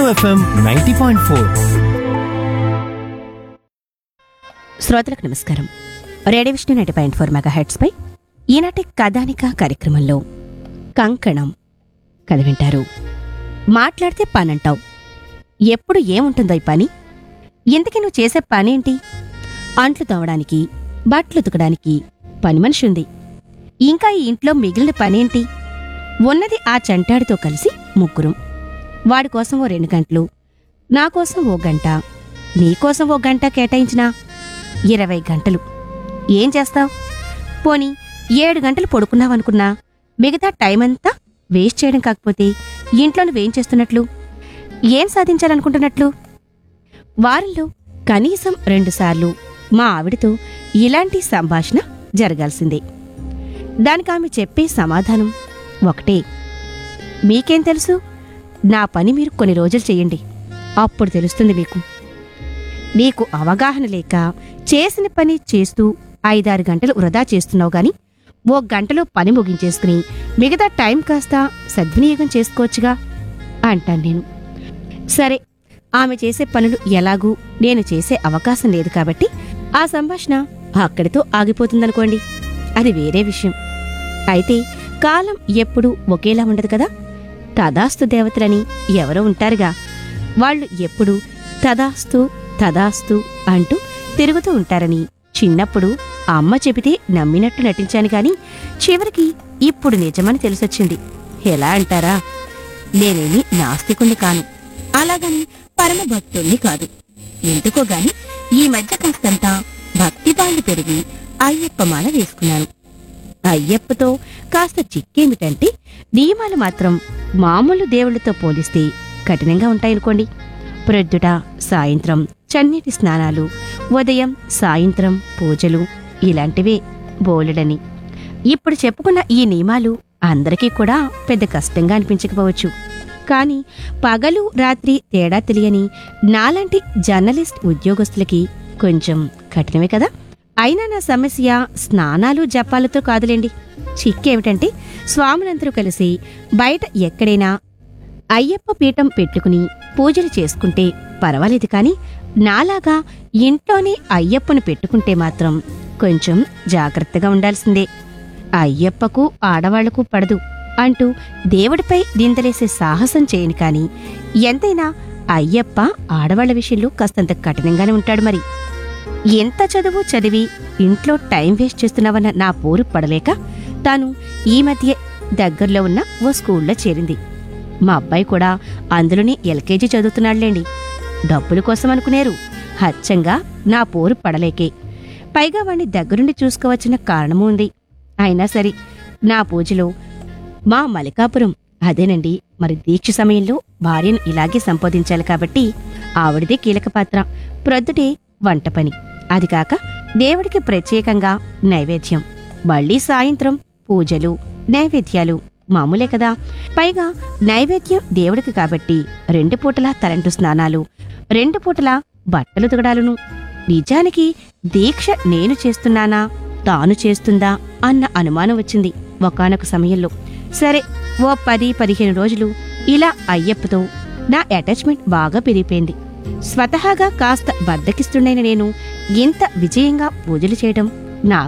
FM ninety point four శ్రోతలకు నమస్కారం radio Vishnu ninety point four mega హెడ్స్పై ఈనాటి కథానిక కార్యక్రమంలో కంకణం కథ వింటారు మాట్లాడితే పనంటావు ఎప్పుడు ఏముంటుందో ఈ పని ఇంతకీ నువ్వు చేసే పనేంటి అంట్లు తవ్వడానికి బట్టలు ఉతకడానికి పని మనిషి ఉంది ఇంకా ఈ ఇంట్లో మిగిలిన పనేంటి ఉన్నది ఆ చంటాడితో కలిసి ముగ్గురం వాడి కోసం ఓ రెండు గంటలు నా కోసం ఓ గంట నీ కోసం ఓ గంట కేటాయించినా ఇరవై గంటలు ఏం చేస్తావ్ పోనీ ఏడు గంటలు పడుకున్నావనుకున్నా మిగతా టైం అంతా వేస్ట్ చేయడం కాకపోతే ఇంట్లో నువ్వేం చేస్తున్నట్లు ఏం సాధించాలనుకుంటున్నట్లు వారంలో కనీసం రెండుసార్లు మా ఆవిడతో ఇలాంటి సంభాషణ జరగాల్సిందే దానికి ఆమె చెప్పే సమాధానం ఒకటే మీకేం తెలుసు నా పని మీరు కొన్ని రోజులు చేయండి అప్పుడు తెలుస్తుంది మీకు నీకు అవగాహన లేక చేసిన పని చేస్తూ ఐదారు గంటలు వృధా చేస్తున్నావు గాని ఓ గంటలో పని ముగించేసుకుని మిగతా టైం కాస్త సద్వినియోగం చేసుకోవచ్చుగా అంటాను నేను సరే ఆమె చేసే పనులు ఎలాగూ నేను చేసే అవకాశం లేదు కాబట్టి ఆ సంభాషణ అక్కడితో ఆగిపోతుందనుకోండి అది వేరే విషయం అయితే కాలం ఎప్పుడూ ఒకేలా ఉండదు కదా తదాస్తు దేవతలని ఎవరో ఉంటారుగా వాళ్ళు ఎప్పుడు తదాస్తు తదాస్తు అంటూ తిరుగుతూ ఉంటారని చిన్నప్పుడు అమ్మ చెబితే నమ్మినట్టు నటించాను గాని చివరికి ఇప్పుడు నిజమని తెలిసొచ్చింది ఎలా అంటారా నేనేమి నాస్తికుణ్ణి కాను అలాగని పరమ భక్తుణ్ణి కాదు ఎందుకో గాని ఈ మధ్య కాస్తంత భక్తి బాండు పెరిగి అయ్యప్ప మాల వేసుకున్నాను అయ్యప్పతో కాస్త చిక్కేమిటంటే నియమాలు మాత్రం మామూలు దేవుళ్ళతో పోలిస్తే కఠినంగా ఉంటాయనుకోండి ప్రొద్దుట సాయంత్రం చన్నీటి స్నానాలు ఉదయం సాయంత్రం పూజలు ఇలాంటివే బోలెడని ఇప్పుడు చెప్పుకున్న ఈ నియమాలు అందరికీ కూడా పెద్ద కష్టంగా అనిపించకపోవచ్చు కానీ పగలు రాత్రి తేడా తెలియని నాలాంటి జర్నలిస్ట్ ఉద్యోగస్తులకి కొంచెం కఠినమే కదా అయినా నా సమస్య స్నానాలు జపాలతో కాదులేండి చిక్కేమిటంటే స్వాములందరూ కలిసి బయట ఎక్కడైనా అయ్యప్ప పీఠం పెట్టుకుని పూజలు చేసుకుంటే పర్వాలేదు కాని నాలాగా ఇంట్లోనే అయ్యప్పను పెట్టుకుంటే మాత్రం కొంచెం జాగ్రత్తగా ఉండాల్సిందే అయ్యప్పకు ఆడవాళ్లకు పడదు అంటూ దేవుడిపై నిందలేసే సాహసం చేయను కాని ఎంతైనా అయ్యప్ప ఆడవాళ్ల విషయంలో కాస్తంత కఠినంగానే ఉంటాడు మరి ఎంత చదువు చదివి ఇంట్లో టైం వేస్ట్ చేస్తున్నావన్న నా పోరు పడలేక తాను ఈ మధ్య దగ్గరలో ఉన్న ఓ స్కూల్లో చేరింది మా అబ్బాయి కూడా అందులోనే ఎల్కేజీ చదువుతున్నాడులేండి డబ్బుల కోసం అనుకునేరు హచ్చంగా నా పోరు పడలేకే పైగా వాణ్ణి దగ్గరుండి చూసుకోవచ్చిన కారణమూ ఉంది అయినా సరే నా పూజలో మా మలికాపురం అదేనండి మరి దీక్ష సమయంలో భార్యను ఇలాగే సంపాదించాలి కాబట్టి ఆవిడదే కీలక పాత్ర ప్రొద్దుటే వంట పని అది కాక దేవుడికి ప్రత్యేకంగా నైవేద్యం మళ్ళీ సాయంత్రం పూజలు నైవేద్యాలు మామూలే కదా పైగా నైవేద్యం దేవుడికి కాబట్టి రెండు పూటల తలంటు స్నానాలు రెండు పూటల బట్టలు తుగడాలును నిజానికి దీక్ష నేను చేస్తున్నానా తాను చేస్తుందా అన్న అనుమానం వచ్చింది ఒకానొక సమయంలో సరే ఓ పది పదిహేను రోజులు ఇలా అయ్యప్పతో నా అటాచ్మెంట్ బాగా పెరిగిపోయింది స్వతహాగా కాస్త బద్దకిస్తుండైన నేను ఇంత విజయంగా పూజలు చేయడం నా